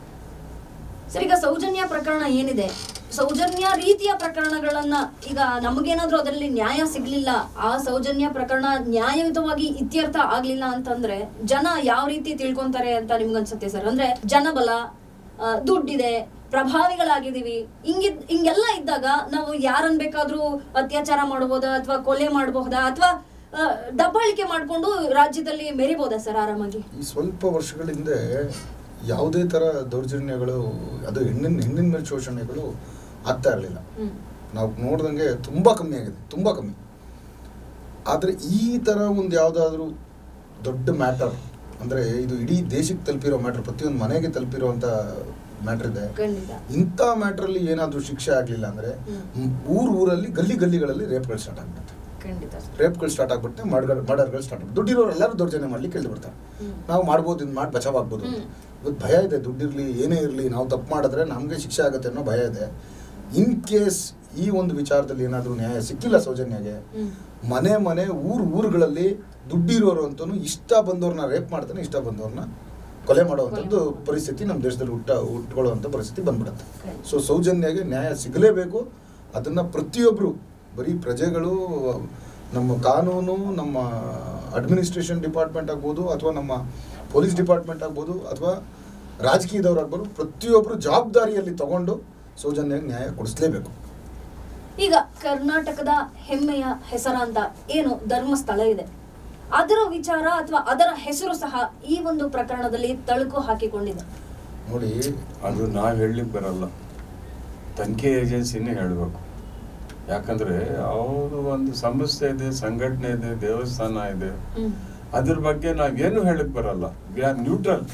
ಸರ್ ಈಗ ಸೌಜನ್ಯ ಪ್ರಕರಣ ಏನಿದೆ ಸೌಜನ್ಯ ರೀತಿಯ ಪ್ರಕರಣಗಳನ್ನ ಈಗ ನಮಗೇನಾದ್ರೂ ಅದರಲ್ಲಿ ನ್ಯಾಯ ಸಿಗ್ಲಿಲ್ಲ ಆ ಸೌಜನ್ಯ ಪ್ರಕರಣ ನ್ಯಾಯಯುತವಾಗಿ ಇತ್ಯರ್ಥ ಆಗ್ಲಿಲ್ಲ ಅಂತಂದ್ರೆ ಜನ ಯಾವ ರೀತಿ ತಿಳ್ಕೊಂತಾರೆ ಅಂತ ನಿಮ್ಗನ್ಸುತ್ತೆ ಸರ್ ಅಂದ್ರೆ ಜನಬಲ ಆ, ದುಡ್ಡಿದೆ ಪ್ರಭಾವಿಗಳಾಗಿದ್ದೀವಿ ಹಿಂಗಿದ್ ಹಿಂಗೆಲ್ಲ ಇದ್ದಾಗ ನಾವು ಯಾರನ್ನ ಬೇಕಾದ್ರೂ ಅತ್ಯಾಚಾರ ಮಾಡಬಹುದಾ ಅಥವಾ ಕೊಲೆ ಮಾಡಬಹುದಾ ಅಥವಾ ದಬ್ಬಾಳಿಕೆ ಮಾಡ್ಕೊಂಡು ರಾಜ್ಯದಲ್ಲಿ ಮೆರಿಬೋದಾ ಸರ್ ಆರಾಮಾಗಿ ಈ ಸ್ವಲ್ಪ ವರ್ಷಗಳ ಹಿಂದೆ ಯಾವುದೇ ಥರ ದೌರ್ಜನ್ಯಗಳು ಅದು ಹೆಣ್ಣಿನ ಹೆಣ್ಣಿನ ಮೇಲೆ ಶೋಷಣೆಗಳು ಆಗ್ತಾ ಇರಲಿಲ್ಲ ಹ್ಮ್ ನಾವು ನೋಡ್ದಂಗೆ ತುಂಬ ಕಮ್ಮಿ ಆಗಿದೆ ತುಂಬ ಕಮ್ಮಿ ಆದರೆ ಈ ಥರ ಒಂದು ಯಾವುದಾದ್ರೂ ದೊಡ್ಡ ಮ್ಯಾಟರ್ ಅಂದರೆ ಇದು ಇಡೀ ದೇಶಕ್ಕೆ ತಲುಪಿರೋ ಮ್ಯಾಟ್ರ್ ಪ್ರತಿಯೊಂದು ಮನೆಗೆ ತಲುಪಿರುವಂಥ ಮ್ಯಾಟ್ರ್ ಇದೆ ಖಂಡಿತ ಇಂಥ ಮ್ಯಾಟ್ರಲ್ಲಿ ಏನಾದರೂ ಶಿಕ್ಷೆ ಆಗಲಿಲ್ಲ ಅಂದರೆ ಹ್ಮ್. ಊರು ಊರಲ್ಲಿ ಗಲ್ಲಿ ಗಲ್ಲಿಗಳಲ್ಲಿ ರೇಪ್ಗಳು ಸ್ಟಾರ್ಟ್ ಆಗ್ಬಿಡುತ್ತೆ ಖಂಡಿತ ಸರ್ ರೇಪ್ಗಳು ಸ್ಟಾರ್ಟ್ ಆಗ್ಬಿಡುತ್ತೆ ಮರ್ಡರ್ ಮರ್ಡರ್ಗಳು ಸ್ಟಾರ್ಟ್ ಆಗ್ಬಿಡುತ್ತೆ ದುಡ್ಡಿರೋರು ಎಲ್ಲರೂ ದೌರ್ಜನ್ಯ ಮಾಡ್ಲಿಕ್ಕೆ ಕೇಳಿ ಬಿಡ್ತಾರೆ ಹ್ಮ್. ನಾವು ಮಾಡ್ಬೋದು ಇದು ಮಾಡಿ ಬಚಾವಾಗ್ಬೋದು ಅಂತ. ಹ್ಮ್. ಇವತ್ತು ಭಯ ಇದೆ ದುಡ್ಡಿರಲಿ ಏನೇ ಇರಲಿ ನಾವು ತಪ್ಪು ಮಾಡಿದ್ರೆ ನಮಗೆ ಶಿಕ್ಷೆ ಆಗುತ್ತೆ ಅನ್ನೋ ಭಯ ಇದೆ ಇನ್ ಕೇಸ್ ಈ ಒಂದು ವಿಚಾರದಲ್ಲಿ ಏನಾದರೂ ನ್ಯಾಯ ಸಿಕ್ಕಿಲ್ಲ ಸೌಜನ್ಯಗೆ ಹ್ಮ್. ಮನೆ ಮನೆ ಊರು ಊರುಗಳಲ್ಲಿ ದುಡ್ಡಿರೋರು ಅಂತೂ ಇಷ್ಟ ಬಂದವ್ರನ್ನ ರೇಪ್ ಮಾಡ್ತಾನೆ ಇಷ್ಟ ಬಂದವ್ರನ್ನ ಕೊಲೆ ಮಾಡುವಂಥದ್ದು ಕೊಲೆ. ಪರಿಸ್ಥಿತಿ ನಮ್ಮ ದೇಶದಲ್ಲಿ ಹುಟ್ಟ ಹುಟ್ಕೊಳ್ಳುವಂಥ ಪರಿಸ್ಥಿತಿ ಬಂದ್ಬಿಡುತ್ತೆ Okay. ಸೊ ಸೌಜನ್ಯಗೆ ನ್ಯಾಯ ಸಿಗಲೇಬೇಕು ಅದನ್ನು ಪ್ರತಿಯೊಬ್ಬರು ಬರೀ ಪ್ರಜೆಗಳು ನಮ್ಮ ಕಾನೂನು ನಮ್ಮ ಅಡ್ಮಿನಿಸ್ಟ್ರೇಷನ್ ಡಿಪಾರ್ಟ್ಮೆಂಟ್ ಆಗ್ಬೋದು ಅಥವಾ ನಮ್ಮ ಪೊಲೀಸ್ ಡಿಪಾರ್ಟ್ಮೆಂಟ್ ಆಗ್ಬೋದು ಅಥವಾ ರಾಜಕೀಯದವ್ರು ಆಗ್ಬೋದು ಪ್ರತಿಯೊಬ್ಬರು ಜವಾಬ್ದಾರಿಯಲ್ಲಿ ತಗೊಂಡು ಸೌಜನ್ಯಗೆ ನ್ಯಾಯ ಕೊಡಿಸ್ಲೇಬೇಕು ಈಗ ಕರ್ನಾಟಕದ ಹೆಮ್ಮೆಯ ಹೆಸರಾಂತ ಏನು ಧರ್ಮಸ್ಥಳ ಇದೆ ಅದರ ವಿಚಾರ ಅಥವಾ ಅದರ ಹೆಸರು ಸಹ ಈ ಒಂದು ಪ್ರಕರಣದಲ್ಲಿ ತಳುಕು ಹಾಕಿಕೊಂಡಿದೆ ನೋಡಿ ಅದು ನಾವು ಹೇಳಲಿಕ್ಕೆ ಬರಲ್ಲ ತನಿಖೆ ಏಜೆನ್ಸಿನೇ ಹೇಳಬೇಕು ಯಾಕಂದ್ರೆ ಅವರು ಒಂದು ಸಂಸ್ಥೆ ಇದೆ ಸಂಘಟನೆ ಇದೆ ದೇವಸ್ಥಾನ ಇದೆ ಹ್ಮ್. ಅದ್ರ ಬಗ್ಗೆ ನಾವೇನು ಹೇಳಕ್ ಬರಲ್ಲ ವಿ ಆರ್ ನ್ಯೂಟ್ರಲ್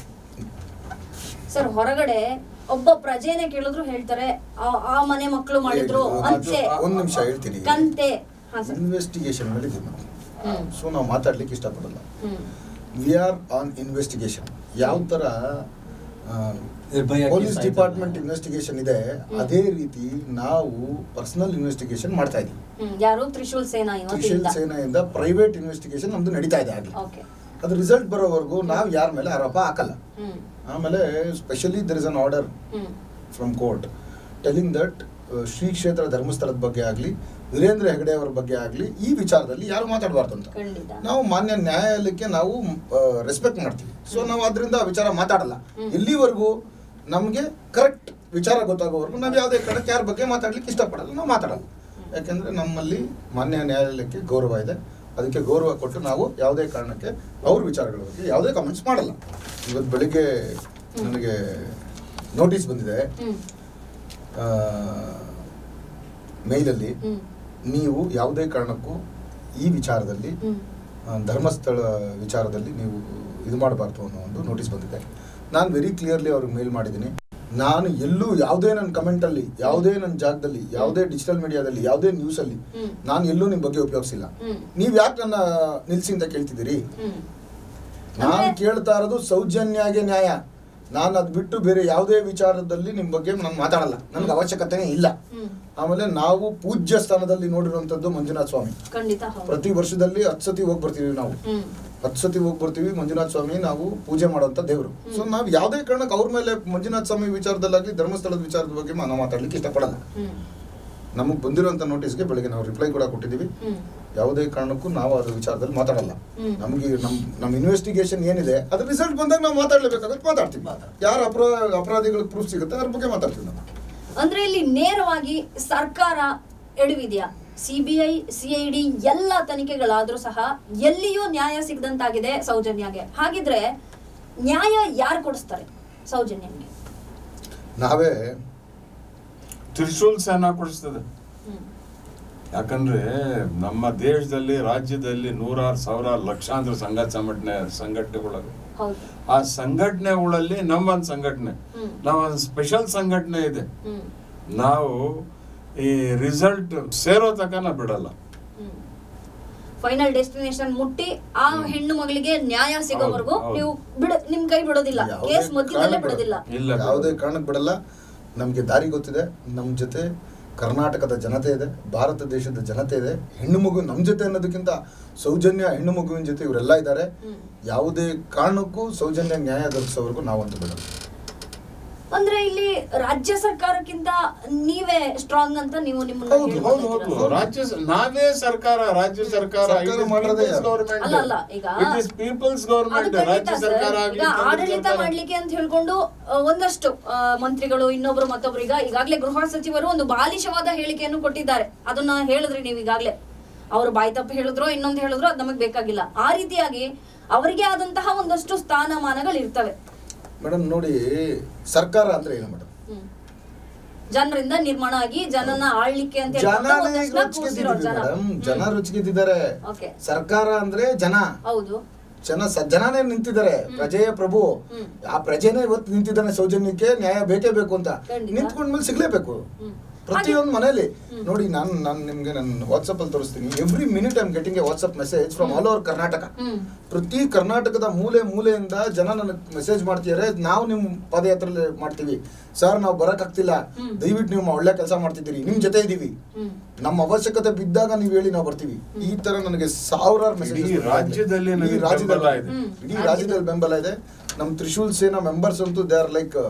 ಸರ್ ಹೊರಗಡೆ ಒಬ್ಬ ಪ್ರಜೆನೆ ಕೇಳಿದ್ರು ಹೇಳ್ತಾರೆ ಆ- ಆ ಮನೆ ಮಕ್ಕಳು ಮಾಡಿದ್ರು ಅದು- ಅಂತೆ ಒಂದು ನಿಮಿಷ ಹೇಳ್ತೀನಿ ಕಂತೆ ಹಾ ಸರ್ ಇನ್ವೆಸ್ಟಿಗೇಷನ್ ಮೇಲೆ ಇದೀವಿ ನಾವು ಹ್ಮ್. ಸೊ ನಾವು ಮಾತಾಡ್ಲಿಕ್ಕೆ ಇಷ್ಟಪಡಲ್ಲ ಹ್ಮ್. ವಿ ಆರ್ ಆನ್ ಇನ್ವೆಸ್ಟಿಗೇಷನ್ ಯಾವ ಥರ ನಿರ್ಭಯ ಪೊಲೀಸ್ ಕೇಸ್ ಆಯ್ತಲ್ಲ. ಡಿಪಾರ್ಟ್ಮೆಂಟ್ ಇನ್ವೆಸ್ಟಿಗೇಷನ್ ಇದೆ ಅದೇ ರೀತಿ ನಾವು ಪರ್ಸನಲ್ ಇನ್ವೆಸ್ಟಿಗೇಷನ್ ಮಾಡ್ತಾ ಇದೀವಿ ಹ್ಮ್. ಯಾರು ತ್ರಿಶೂಲ್ ಸೇನಾ ತ್ರಿಶೂಲ್ ಇವತ್ತಿಂದ ಸೇನೆಯಿಂದ ಪ್ರೈವೇಟ್ ಇನ್ವೆಸ್ಟಿಗೇಷನ್ ನಮ್ದು ನಡೀತಾ ಇದೆ ಆಗಲಿ ಓಕೆ ಅದು ರಿಸಲ್ಟ್ ಬರೋವರೆಗೂ ನಾವು ಯಾರ ಮೇಲೆ ಆರೋಪ ಹಾಕಲ್ಲ ಹ್ಮ್ ಆಮೇಲೆ specially there is an order hmm from court telling that Shri ಕ್ಷೇತ್ರ ಧರ್ಮಸ್ಥಳದ ಬಗ್ಗೆ ಆಗಲಿ ವೀರೇಂದ್ರ ಹೆಗಡೆ ಅವರ ಬಗ್ಗೆ ಆಗಲಿ ಈ ವಿಚಾರದಲ್ಲಿ ಯಾರು ಮಾತಾಡಬಾರ್ದು ಅಂತ ಖಂಡಿತ ನಾವು ಮಾನ್ಯ ನ್ಯಾಯಾಲಯಕ್ಕೆ ನಾವು ರೆಸ್ಪೆಕ್ಟ್ ಮಾಡ್ತೀವಿ ಸೊ ನಾವು ಅದರಿಂದ ವಿಚಾರ ಮಾತಾಡಲ್ಲ ಹ್ಮ್. ಎಲ್ಲಿವರೆಗೂ ನಮಗೆ ಕರೆಕ್ಟ್ ವಿಚಾರ ಗೊತ್ತಾಗೋವರೆಗೂ ನಾವು ಯಾವುದೇ ಕಾರಣಕ್ಕೆ ಯಾರ ಬಗ್ಗೆ ಮಾತಾಡ್ಲಿಕ್ಕೆ ಇಷ್ಟಪಡಲ್ಲ ನಾವು ಮಾತಾಡಲ್ಲ ಯಾಕೆಂದ್ರೆ ನಮ್ಮಲ್ಲಿ ಮಾನ್ಯ ನ್ಯಾಯಾಲಯಕ್ಕೆ ಗೌರವ ಇದೆ ಅದಕ್ಕೆ ಗೌರವ ಕೊಟ್ಟು ನಾವು ಯಾವುದೇ ಕಾರಣಕ್ಕೆ ಅವ್ರ ವಿಚಾರಗಳ ಬಗ್ಗೆ ಯಾವುದೇ ಕಮೆಂಟ್ಸ್ ಮಾಡಲ್ಲ ಇವತ್ತು ಬೆಳಿಗ್ಗೆ ನನಗೆ ನೋಟಿಸ್ ಬಂದಿದೆ ಹ್ಮ್ ಮೇಲಲ್ಲಿ ಹ್ಮ್ ನೀವು ಯಾವುದೇ ಕಾರಣಕ್ಕೂ ಈ ವಿಚಾರದಲ್ಲಿ ಹ್ಮ್ ಆ, ಧರ್ಮಸ್ಥಳ ವಿಚಾರದಲ್ಲಿ ನೀವು ಇದು ಮಾಡಬಾರ್ದು ಅನ್ನೋ ಒಂದು ನೋಟಿಸ್ ಬಂದಿದೆ ನಾನು ವೆರಿ ಕ್ಲಿಯರ್ಲಿ ಅವ್ರಿಗೆ ಮೇಲ್ ಮಾಡಿದ್ದೀನಿ ನಾನು ಎಲ್ಲೂ ಯಾವುದೇ ನನ್ನ ಕಮೆಂಟಲ್ಲಿ ಯಾವುದೇ ನನ್ನ ಜಾಗದಲ್ಲಿ ಯಾವುದೇ ಡಿಜಿಟಲ್ ಮೀಡಿಯಾದಲ್ಲಿ ಯಾವುದೇ ನ್ಯೂಸಲ್ಲಿ ಹ್ಮ್. ನಾನು ಎಲ್ಲೂ ನಿಮ್ಮ ಬಗ್ಗೆ ಉಪಯೋಗಿಸಿಲ್ಲ ಹ್ಮ್. ನೀವು ಯಾಕೆ ನನ್ನ ನಿಲ್ಸಿ ಅಂತ ಕೇಳ್ತಿದ್ದೀರಿ ಹ್ಮ್ ನಾನು ಅಂದ್ರೆ- ಕೇಳ್ತಾ ಇರೋದು ಸೌಜನ್ಯಾಗೆ ನ್ಯಾಯ ನಾನು ಅದು ಬಿಟ್ಟು ಬೇರೆ ಯಾವುದೇ ವಿಚಾರದಲ್ಲಿ ನಿಮ್ಮ ಬಗ್ಗೆ ನಾನು ಮಾತಾಡಲ್ಲ ನನಗೆ ಅವಶ್ಯಕತೆನೇ ಇಲ್ಲ ಹ್ಮ್ ಆಮೇಲೆ ನಾವು ಪೂಜ್ಯ ಸ್ಥಾನದಲ್ಲಿ ನೋಡಿರುವಂಥದ್ದು ಮಂಜುನಾಥ ಸ್ವಾಮಿ ಖಂಡಿತ ಹೌದು ಪ್ರತಿ ವರ್ಷದಲ್ಲಿ ಹತ್ತು ಸತಿ ಹೋಗಿ ಬರ್ತೀವಿ ನಾವು ಹ್ಮ್ ಹತ್ತು ಸತಿ ಹೋಗಿ ಬರ್ತೀವಿ ಮಂಜುನಾಥ ಸ್ವಾಮಿ ನಾವು ಪೂಜೆ ಮಾಡುವಂಥ ದೇವರು ಸೊ ನಾವು ಯಾವುದೇ ಕಾರಣಕ್ಕೆ ಅವ್ರ ಮೇಲೆ ಮಂಜುನಾಥ ಸ್ವಾಮಿ ವಿಚಾರದಲ್ಲಾಗಲಿ ಧರ್ಮಸ್ಥಳದ ವಿಚಾರದ ಬಗ್ಗೆ ನಾವು ಮಾತಾಡ್ಲಿಕ್ಕೆ ಇಷ್ಟಪಡಲ್ಲ ಹ್ಮ್ ನಮಗೆ ಬಂದಿರುವಂಥ ನೋಟಿಸ್ಗೆ ಬೆಳಗ್ಗೆ ನಾವು ರಿಪ್ಲೈ ಕೂಡ ಕೊಟ್ಟಿದ್ದೀವಿ ಹ್ಮ್ ಯಾವುದೇ ಕಾರಣಕ್ಕೂ ನಾವು ಅದ್ರ ವಿಚಾರದಲ್ಲಿ ಮಾತಾಡಲ್ಲ ಹ್ಮ್. ನಮಗೆ ನಮ್ಮ ನಮ್ಮ ಇನ್ವೆಸ್ಟಿಗೇಷನ್ ಏನಿದೆ ಅದ್ರ ರಿಸಲ್ಟ್ ಬಂದಾಗ ನಾವು ಮಾತಾಡ್ಲೇಬೇಕಾಗುತ್ತೆ ಮಾತಾಡ್ತೀವಿ ಯಾರು ಅಪರಾ ಅಪರಾಧಿಗಳಿಗೆ ಪ್ರೂಫ್ ಸಿಗುತ್ತೆ ಅದ್ರ ಬಗ್ಗೆ ಮಾತಾಡ್ತೀವಿ ನಾವು ಅಂದ್ರೆ ಇಲ್ಲಿ ನೇರವಾಗಿ ಸರ್ಕಾರ ಎಡವಿದ್ಯಾ ಸಿಬಿಐ ಸಿಐಡಿ ಎಲ್ಲ ತನಿಖೆಗಳಾದ್ರೂ ಸಹ ಎಲ್ಲಿಯೂ ನ್ಯಾಯ ಸಿಗದಂತಾಗಿದೆ ಸೌಜನ್ಯಗೆ ಹಾಗಿದ್ರೆ ನ್ಯಾಯ ಯಾರು ಕೊಡಿಸ್ತಾರೆ ಸೌಜನ್ಯಗೆ ನಾವೇ ತ್ರಿಶೂಲ್ ಸೇನಾ ಕೊಡಿಸ್ತದೆ ಹ್ಮ್. ಯಾಕಂದ್ರೆ ನಮ್ಮ ದೇಶದಲ್ಲಿ ರಾಜ್ಯದಲ್ಲಿ ನೂರಾರು ಸಾವಿರಾರು ಲಕ್ಷಾಂತರ ಸಂಘ ಸಂಘಟನೆ ಸಂಘಟನೆಗಳು ಹೌದು ಆ ಸಂಘಟನೆಗಳಲ್ಲಿ ನಮ್ಮೊಂದು ಸಂಘಟನೆ ಹ್ಮ್. ನಾವೊಂದು ಸ್ಪೆಷಲ್ ಸಂಘಟನೆ ಇದೆ ಹ್ಮ್ ನಾವು ಈ ರಿಸಲ್ಟ್ ಸೇರೋ ತನಕ ಬಿಡಲ್ಲ ಫೈನಲ್ ಡೆಸ್ಟಿನೇಷನ್ ಮುಟ್ಟಿ ಆ ಹೆಣ್ಣು ಮಗಳಿಗೆ ನ್ಯಾಯ ಸಿಗೋವರೆಗೂ ಹೌದು, ಹೌದು. ನೀವು ಬಿಡ ನಿಮ್ ಕೈ ಬಿಡೋದಿಲ್ಲ ಯಾವುದೇ ಕೇಸ್ ಮಧ್ಯದಲ್ಲೇ ಕಾರಣಕ್ಕೂ ಬಿಡೋದಿಲ್ಲ ಇಲ್ಲ ಯಾವುದೇ ಕಾರಣಕ್ಕೆ ಬಿಡಲ್ಲ ನಮಗೆ ದಾರಿ ಗೊತ್ತಿದೆ ನಮ್ಮ ಜೊತೆ ಕರ್ನಾಟಕದ ಜನತೆ ಇದೆ ಭಾರತ ದೇಶದ ಜನತೆ ಇದೆ ಹೆಣ್ಣು ಮಗು ನಮ್ಮ ಜೊತೆ ಅನ್ನೋದಕ್ಕಿಂತ ಸೌಜನ್ಯ ಹೆಣ್ಣು ಮಗುವಿನ ಜೊತೆ ಇವರೆಲ್ಲ ಇದ್ದಾರೆ ಹ್ಮ್. ಯಾವುದೇ ಕಾರಣಕ್ಕೂ ಸೌಜನ್ಯ ನ್ಯಾಯ ದೊರಕಿಸೋವರೆಗೂ ನಾವಂತೂ ಬಿಡಲ್ಲ ಅಂದ್ರೆ ಇಲ್ಲಿ ರಾಜ್ಯ ಸರ್ಕಾರಕ್ಕಿಂತ ನೀವೇ ಸ್ಟ್ರಾಂಗ್ ಅಂತ ನೀವು ನಿಮ್ಮನ್ನ ಹೌದು, ಹೌದು ಹೇಳ್ಕೊಳ್ತೀರಾ? ಹೌದು ರಾಜ್ಯ ಸ- ನಾವೇ ಸರ್ಕಾರ ರಾಜ್ಯ ಸರ್ಕಾರ ಸರ್ಕಾರ ಮಾಡೋದೇ ಯಾರು? ಅಲ್ಲ, ಅಲ್ಲ, ಈಗ- ಇಟ್ ಇಸ್ ಪೀಪಲ್ಸ್ ಅದು ಗವರ್ಮೆಂಟ್ ಖಂಡಿತ ರಾಜ್ಯ ಸರ್. ಸರ್ಕಾರ ಈಗ ಆಗ್ಲಿ, ಕೇಂದ್ರ ಆಡಳಿತ ಸರ್ಕಾರ ಮಾಡ್ಲಿಕ್ಕೆ ಅಂತ ಹೇಳ್ಕೊಂಡು ಆ, ಒಂದಷ್ಟು ಆ, ಮಂತ್ರಿಗಳು ಇನ್ನೊಬ್ರು ಮತ್ತೊಬ್ರು ಈಗ ಈಗಾಗಲೇ ಗೃಹ ಸಚಿವರು ಒಂದು ಬಾಲಿಶವಾದ ಹೇಳಿಕೆಯನ್ನು ಕೊಟ್ಟಿದ್ದಾರೆ ಅದನ್ನ ಹೇಳಿದ್ರಿ ನೀವು ಈಗಾಗಲೇ ಅವರು ಬಾಯಿ ತಪ್ಪು ಹೇಳಿದ್ರು ಇನ್ನೊಂದು ಹೇಳಿದ್ರು ಅದು ನಮಗೆ ಬೇಕಾಗಿಲ್ಲ ಆ ರೀತಿಯಾಗಿ ಅವರಿಗೆ ಆದಂತಹ ಒಂದಷ್ಟು ಸ್ಥಾನಮಾನಗಳು ಇರ್ತವೆ ಮೇಡಮ್ ನೋಡಿ ಸರ್ಕಾರ ಅಂದ್ರೆ ಏನು ಮೇಡಮ್ ಹ್ಮ್. ಜನರಿಂದ ನಿರ್ಮಾಣ ಆಗಿ ಜನನ ಆಳ್ಲಿಕ್ಕೆ ಅಂತ ಜನ ಹೇಳ್ಕೊಂಡು ಒಂದಷ್ಟನ್ನ ಕೂರ್ಸಿರೋ ಜನ ಮೇಡಮ್ ಜನ ರುಚಿಗೆದ್ದಿದ್ದಾರೆ ಓಕೆ ಸರ್ಕಾರ ಅಂದ್ರೆ ಜನ ಹೌದು ಜನ ಸ- ಜನನೇ ನಿಂತಿದ್ದಾರೆ ಪ್ರಜೆಯ ಪ್ರಭು ಹ್ಮ್. ಆ ಪ್ರಜೆನೇ ಇವತ್ತು ನಿಂತಿದ್ದಾನೆ ಸೌಜನ್ಯಕ್ಕೆ ನ್ಯಾಯ ಬೇಕೇ ಬೇಕು ಅಂತ ಖಂಡಿತ. ನಿಂತ್ಕೊಂಡ್ಮೇಲೆ ಸಿಗ್ಲೇಬೇಕು ಹ್ಮ್. ಪ್ರತಿಯೊಂದು ಮನೇಲಿ ನೋಡಿ ನಾನು ನಾನು ನಿಮ್ಗೆ ನಾನು ವಾಟ್ಸಪ್ ಅಲ್ಲಿ ತೋರಿಸ್ತೀನಿ every minute I'm getting a WhatsApp message from all over Karnataka hmm ಪ್ರತಿ ಕರ್ನಾಟಕದ ಮೂಲೆ ಮೂಲೆಯಿಂದ ಜನ ನನಗೆ ಮೆಸೇಜ್ ಮಾಡ್ತಿದ್ದಾರೆ ನಾವು ನಿಮ್ಮ ಪಾದಯಾತ್ರೆ ಮಾಡ್ತೀವಿ ಸರ್ ನಾವು ಬರಕ್ಕಾಗ್ತಿಲ್ಲ ಹ್ಮ್. ದಯವಿಟ್ಟು ನೀವು ಒಳ್ಳೆ ಕೆಲಸ ಮಾಡ್ತಿದ್ದೀರಿ ನಿಮ್ ಜೊತೆ ಇದೀವಿ ಹ್ಮ್ ನಮ್ಮ ಅವಶ್ಯಕತೆ ಬಿದ್ದಾಗ ನೀವು ಹೇಳಿ ನಾವು ಬರ್ತೀವಿ ಈ ತರ ನನಗೆ ಸಾವಿರಾರು ಮೆಸೇಜ್ ಇಡೀ ರಾಜ್ಯದಲ್ಲಿ ನನಗೆ ಬೆಂಬಲ ಇದೆ. ಹ್ಮ್. ಇಡೀ ರಾಜ್ಯದಲ್ಲಿ ಬೆಂಬಲ ಇದೆ ನಮ್ಮ ತ್ರಿಶೂಲ್ ಸೇನಾ ಮೆಂಬರ್ಸ್ ಅಂತೂ ದೇ ಆರ್ ಲೈಕ್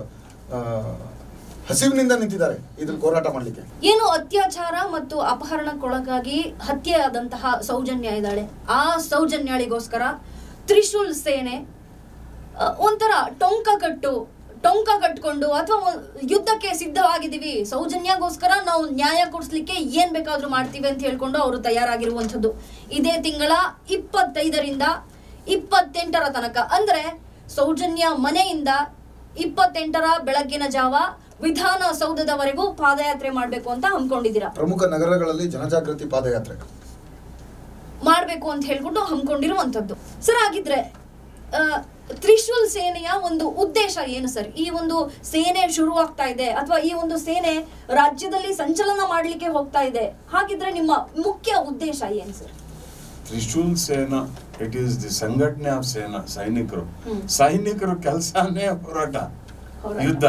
ಹಸಿವಿನಿಂದ ನಿಂತಿದ್ದಾರೆ ಇದ್ರ ಹೋರಾಟ ಮಾಡ್ಲಿಕ್ಕೆ ಏನು ಅತ್ಯಾಚಾರ ಮತ್ತು ಅಪಹರಣಕ್ಕೊಳಗಾಗಿ ಹತ್ಯೆ ಆದಂತಹ ಸೌಜನ್ಯ ಇದ್ದಾಳೆ ಆ ಸೌಜನ್ಯಾಳಿಗೋಸ್ಕರ ತ್ರಿಶೂಲ್ ಸೇನೆ ಆ, ಒಂಥರ ಟೊಂಕ ಕಟ್ಟು ಟೊಂಕ ಕಟ್ಕೊಂಡು ಅಥವಾ ಯುದ್ಧಕ್ಕೆ ಸಿದ್ಧವಾಗಿದ್ದೀವಿ ಸೌಜನ್ಯಗೋಸ್ಕರ ನಾವು ನ್ಯಾಯ ಕೊಡಿಸ್ಲಿಕ್ಕೆ ಏನ್ ಬೇಕಾದ್ರೂ ಮಾಡ್ತೀವಿ ಅಂತ ಹೇಳ್ಕೊಂಡು ಅವರು ತಯಾರಾಗಿರುವಂಥದ್ದು ಇದೇ ತಿಂಗಳ ಇಪ್ಪತ್ತೈದರಿಂದ ಇಪ್ಪತ್ತೆಂಟರ ತನಕ ಅಂದ್ರೆ ಸೌಜನ್ಯ ಮನೆಯಿಂದ ಇಪ್ಪತ್ತೆಂಟರ ಬೆಳಗ್ಗಿನ ಜಾವ ವಿಧಾನಸೌಧದವರೆಗೂ ಪಾದಯಾತ್ರೆ ಮಾಡ್ಬೇಕು ಅಂತ ಹಮ್ಮಿಕೊಂಡಿದ್ದೀರಾ ಪ್ರಮುಖ ನಗರಗಳಲ್ಲಿ ಜನಜಾಗೃತಿ ಪಾದಯಾತ್ರೆ ಮಾಡ್ಬೇಕು ಅಂತ ಹೇಳ್ಕೊಂಡು ಹಮ್ಮಿಕೊಂಡಿರುವಂತದ್ದು ಸರ್ ಹಾಗಿದ್ರೆ ಆ, ತ್ರಿಶೂಲ್ ಸೇನೆಯ ಒಂದು ಉದ್ದೇಶ ಏನು ಸರ್ ಈ ಒಂದು ಸೇನೆ ಶುರುವಾಗ್ತಾ ಇದೆ ಅಥವಾ ಈ ಒಂದು ಸೇನೆ ರಾಜ್ಯದಲ್ಲಿ ಸಂಚಲನ ಮಾಡ್ಲಿಕ್ಕೆ ಹೋಗ್ತಾ ಇದೆ ಹಾಗಿದ್ರೆ ನಿಮ್ಮ ಮುಖ್ಯ ಉದ್ದೇಶ ಏನು sir Trishul Sena it is the ಸಂಘಟನೆ ಆಫ್ ಸೇನಾ ಸೈನಿಕರು ಹ್ಮ್. ಸೈನಿಕರು ಕೆಲಸನೇ ಹೋರಾಟ ಹೋರಾಟ. ಯುದ್ಧ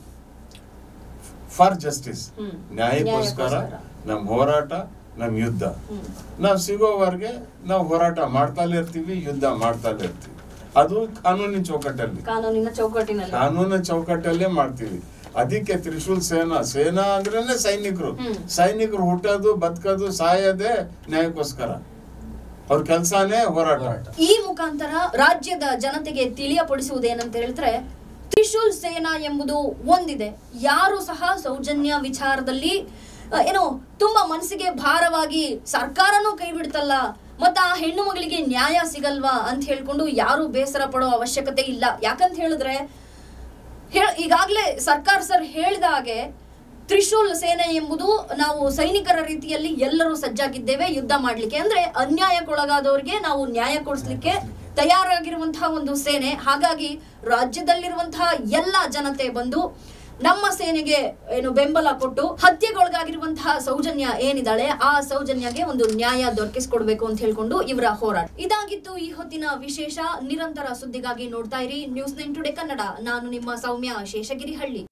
ಫಾರ್ ಜಸ್ಟಿಸ್ ಹ್ಮ್. ನ್ಯಾಯಕ್ಕೋಸ್ಕರ ನ್ಯಾಯಕ್ಕೋಸ್ಕರ. ನಮ್ ಹೋರಾಟ ನಮ್ ಯುದ್ಧ ಹ್ಮ್. ನಾವು ಸಿಗೋವರೆಗೆ ನಾವು ಹೋರಾಟ ಮಾಡ್ತಾಲೇ ಇರ್ತೀವಿ ಯುದ್ಧ ಮಾಡ್ತಾಲೇ ಇರ್ತೀವಿ ಅದು ಕಾನೂನಿನ ಚೌಕಟ್ಟಲ್ಲಿ ಕಾನೂನಿನ ಚೌಕಟ್ಟಿನಲ್ಲಿ ಕಾನೂನಿನ ಚೌಕಟ್ಟಲ್ಲೇ ಮಾಡ್ತೀವಿ ಅದಕ್ಕೆ ತ್ರಿಶೂಲ್ ಸೇನಾ ಸೇನಾ ಅಂದ್ರೇನೆ ಸೈನಿಕರು ಹ್ಮ್. ಸೈನಿಕರು ಹುಟ್ಟೋದು ಬದುಕೋದು ಸಾಯೋದೇ ನ್ಯಾಯಕ್ಕೋಸ್ಕರ ಅವ್ರ ಕೆಲ್ಸಾನೇ ಹೋರಾಟ ಈ ಮುಖಾಂತರ ರಾಜ್ಯದ ಜನತೆಗೆ ತಿಳಿಯಪಡಿಸುವುದೇನಂತ ಹೇಳಿದ್ರೆ ತ್ರಿಶೂಲ್ ಸೇನಾ ಎಂಬುದು ಒಂದಿದೆ ಯಾರು ಸಹ ಸೌಜನ್ಯ ವಿಚಾರದಲ್ಲಿ ಆ, ಏನೋ ತುಂಬಾ ಮನಸ್ಸಿಗೆ ಭಾರವಾಗಿ ಸರ್ಕಾರನೂ ಕೈ ಬಿಡ್ತಲ್ಲ ಮತ್ತ ಆ ಹೆಣ್ಣು ಮಗಳಿಗೆ ನ್ಯಾಯ ಸಿಗಲ್ವಾ ಅಂತ ಹೇಳ್ಕೊಂಡು ಯಾರು ಬೇಸರ ಪಡೋ ಅವಶ್ಯಕತೆ ಇಲ್ಲ ಯಾಕಂತ ಹೇಳಿದ್ರೆ ಹೇಳ್- ಈಗಾಗ್ಲೇ ಸರ್ಕಾರ ಸರ್ ಹೇಳಿದ ಹಾಗೆ ತ್ರಿಶೂಲ್ ಸೇನೆ ಎಂಬುದು ನಾವು ಸೈನಿಕರ ರೀತಿಯಲ್ಲಿ ಎಲ್ಲರೂ ಸಜ್ಜಾಗಿದ್ದೇವೆ ಯುದ್ಧ ಮಾಡ್ಲಿಕ್ಕೆ ಅಂದ್ರೆ ಅನ್ಯಾಯಕ್ಕೊಳಗಾದವರಿಗೆ ನಾವು ನ್ಯಾಯ ಕೊಡಿಸ್ಲಿಕ್ಕೆ ತಯಾರಾಗಿರುವಂತಹ ಒಂದು ಸೇನೆ ಹಾಗಾಗಿ ರಾಜ್ಯದಲ್ಲಿರುವಂತಹ ಎಲ್ಲ ಜನತೆ ಬಂದು ನಮ್ಮ ಸೇನೆಗೆ ಏನು ಬೆಂಬಲ ಕೊಟ್ಟು ಹತ್ಯೆಗೊಳಗಾಗಿರುವಂತಹ ಸೌಜನ್ಯ ಏನಿದ್ದಾಳೆ ಆ ಸೌಜನ್ಯಗೆ ಒಂದು ನ್ಯಾಯ ದೊರಕಿಸ್ಕೊಡ್ಬೇಕು ಅಂತ ಹೇಳ್ಕೊಂಡು ಇವರ ಹೋರಾಟ ಇದಾಗಿತ್ತು ಈ ಹೊತ್ತಿನ ವಿಶೇಷ ನಿರಂತರ ಸುದ್ದಿಗಾಗಿ ನೋಡ್ತಾ ಇರಿ ನ್ಯೂಸ್ ನೈನ್ ಟುಡೇ ಕನ್ನಡ ನಾನು ನಿಮ್ಮ ಸೌಮ್ಯ ಶೇಷಗಿರಿ ಹಳ್ಳಿ